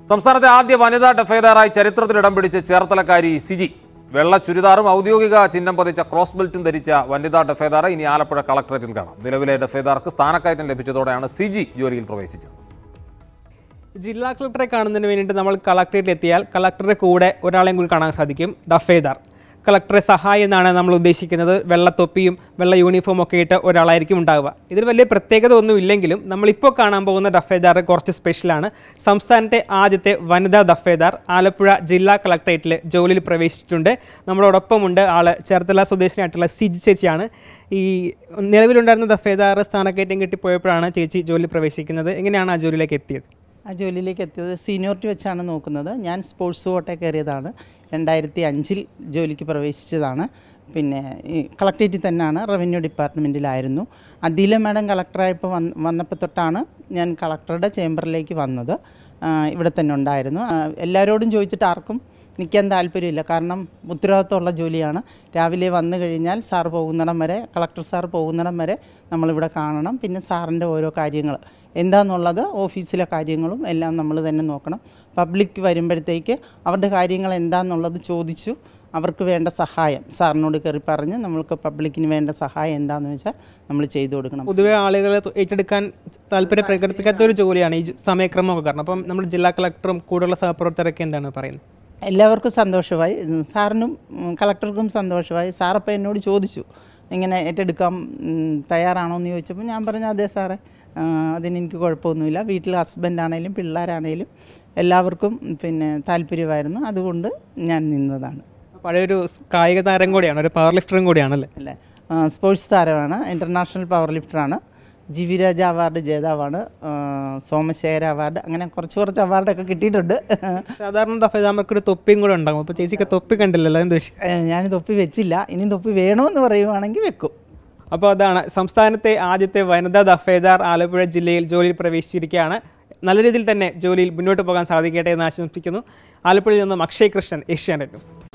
സംസ്ഥാനത്തെ ആദ്യ വനിതാ ഡെഫേദാറായി ചരിത്രത്തിൽ ഇടം പിടിച്ച് ചേർത്തലക്കാരി സിജി വെള്ള ചുരിദാറും ഔദ്യോഗിക ചിഹ്നം പതിച്ച ക്രോസ് ബെൽറ്റും ധരിച്ച വനിതാ ഡെഫേദാറെ ഇനി ആലപ്പുഴ കളക്ടറേറ്റിൽ കാണാം നിലവിലെ ഡെഫേദാർക്ക് സ്ഥാനക്കയറ്റം ലഭിച്ചതോടെയാണ് സിജി ജോലിയിൽ പ്രവേശിച്ചത് ജില്ലാ കളക്ടറെ കാണുന്നതിന് വേണ്ടിയിട്ട് നമ്മൾ കളക്ടറേറ്റിൽ എത്തിയാൽ കളക്ടറുടെ കൂടെ ഒരാളെയും കൂടി കാണാൻ സാധിക്കും ഡഫേദാർ കളക്ടറെ സഹായം എന്നാണ് നമ്മൾ ഉദ്ദേശിക്കുന്നത് വെള്ളത്തൊപ്പിയും വെള്ള യൂണിഫോം ഒക്കെ ഇട്ട് ഒരാളായിരിക്കും ഉണ്ടാവുക ഇതിൽ വലിയ പ്രത്യേകത ഒന്നും ഇല്ലെങ്കിലും നമ്മളിപ്പോൾ കാണാൻ പോകുന്ന ദഫേദാർ കുറച്ച് സ്പെഷ്യലാണ് സംസ്ഥാനത്തെ ആദ്യത്തെ വനിതാ ദഫേദാർ ആലപ്പുഴ ജില്ലാ കളക്ടറേറ്റിൽ ജോലിയിൽ പ്രവേശിച്ചിട്ടുണ്ട് നമ്മളോടൊപ്പമുണ്ട് ആള് ചേർത്തല സ്വദേശിനിയായിട്ടുള്ള സിജി ചേച്ചിയാണ് ഈ നിലവിലുണ്ടായിരുന്ന ദഫേദാർ സ്ഥാനക്കയറ്റം കിട്ടിപ്പോയപ്പോഴാണ് ചേച്ചി ജോലിയിൽ പ്രവേശിക്കുന്നത് എങ്ങനെയാണ് ആ ജോലിയിലേക്ക് എത്തിയത് ആ ജോലിയിലേക്ക് എത്തിയത് സീനിയോറിറ്റി വെച്ചാണ് നോക്കുന്നത് ഞാൻ സ്പോർട്സ് കോട്ടെ കയറിയതാണ് രണ്ടായിരത്തി അഞ്ചിൽ ജോലിക്ക് പ്രവേശിച്ചതാണ് പിന്നെ ഈ കളക്ടറേറ്റിൽ തന്നെയാണ് റവന്യൂ ഡിപ്പാർട്ട്മെൻറ്റിലായിരുന്നു അദീല മാഡം കളക്ടറായപ്പോൾ വന്ന് വന്നപ്പോൾ തൊട്ടാണ് ഞാൻ കളക്ടറുടെ ചേംബറിലേക്ക് വന്നത് ആ, ഇവിടെ തന്നെ ഉണ്ടായിരുന്നു ആ, എല്ലാവരോടും ചോദിച്ചിട്ട് ആർക്കും നിൽക്കാൻ താല്പര്യമില്ല കാരണം ഉത്തരവാദിത്തമുള്ള ജോലിയാണ് രാവിലെ വന്നു കഴിഞ്ഞാൽ സാർ പോകുന്നിടം വരെ കളക്ടർ സാർ പോകുന്നിടം വരെ നമ്മളിവിടെ കാണണം പിന്നെ സാറിൻ്റെ ഓരോ കാര്യങ്ങൾ എന്താണെന്നുള്ളത് ഓഫീസിലെ കാര്യങ്ങളും എല്ലാം നമ്മൾ തന്നെ നോക്കണം പബ്ലിക് വരുമ്പോഴത്തേക്ക് അവരുടെ കാര്യങ്ങൾ എന്താണെന്നുള്ളത് ചോദിച്ചു അവർക്ക് വേണ്ട സഹായം സാറിനോട് കയറി പറഞ്ഞ് നമ്മൾക്ക് പബ്ലിക്കിന് വേണ്ട സഹായം എന്താണെന്ന് വെച്ചാൽ നമ്മൾ ചെയ്തു കൊടുക്കണം പൊതുവെ ആളുകൾ ഏറ്റെടുക്കാൻ താല്പര്യം പ്രകടിപ്പിക്കാത്ത ഒരു ജോലിയാണ് ഈ ജ- സമയക്രമമൊക്കെ കാരണം അപ്പം നമ്മൾ ജില്ലാ കളക്ടറും കൂടുതലുള്ള സഹപ്രവർത്തകരൊക്കെ എന്താണ് പറയുന്നത് എല്ലാവർക്കും സന്തോഷമായി ഉം, സാറിനും ഉം, കളക്ടർക്കും സന്തോഷമായി സാറപ്പം എന്നോട് ചോദിച്ചു ഇങ്ങനെ ഏറ്റെടുക്കാൻ ഉം, തയ്യാറാണോ എന്ന് ചോദിച്ചപ്പോൾ ഞാൻ പറഞ്ഞു അതെ സാറേ ആ, അതിനെനിക്ക് കുഴപ്പമൊന്നുമില്ല വീട്ടിൽ ഹസ്ബൻഡാണേലും പിള്ളേരാണേലും എല്ലാവർക്കും പിന്നെ താല്പര്യമായിരുന്നു അതുകൊണ്ട് ഞാൻ നിന്നതാണ് പഴയൊരു സ് കായിക താരം കൂടിയാണ് ഒരു പവർ ലിഫ്റ്ററും കൂടിയാണല്ലേ അല്ലേ ആ, സ്പോർട്സ് താരമാണ് ഇൻ്റർനാഷണൽ പവർ ലിഫ്റ്ററാണ് ജി വി രാജ അവാർഡ് ജേതാവാണ് ആ, സോമശേഖര അവാർഡ് അങ്ങനെ കുറച്ച് കുറച്ച് അവാർഡൊക്കെ കിട്ടിയിട്ടുണ്ട് സാധാരണ ദഫേദാമർക്ക് ഒരു തൊപ്പിയും കൂടെ ഉണ്ടാകും അപ്പോൾ ചേച്ചിക്ക് തൊപ്പി കണ്ടില്ലല്ലോ എന്ത് വിഷയം ഏ, ഞാൻ തൊപ്പി വെച്ചില്ല ഇനി തൊപ്പി വേണമെന്ന് പറയുവാണെങ്കിൽ വെക്കും അപ്പോൾ അതാണ് സംസ്ഥാനത്തെ ആദ്യത്തെ വനിതാ ദഫേദാർ ആലപ്പുഴ ജില്ലയിൽ ജോലിയിൽ പ്രവേശിച്ചിരിക്കുകയാണ് നല്ല രീതിയിൽ തന്നെ ജോലിയിൽ മുന്നോട്ട് പോകാൻ സാധിക്കട്ടെ എന്ന് ആശംസിക്കുന്നു ആലപ്പുഴയിൽ നിന്നും അക്ഷയ് കൃഷ്ണൻ ഏഷ്യാനെറ്റ് ന്യൂസ്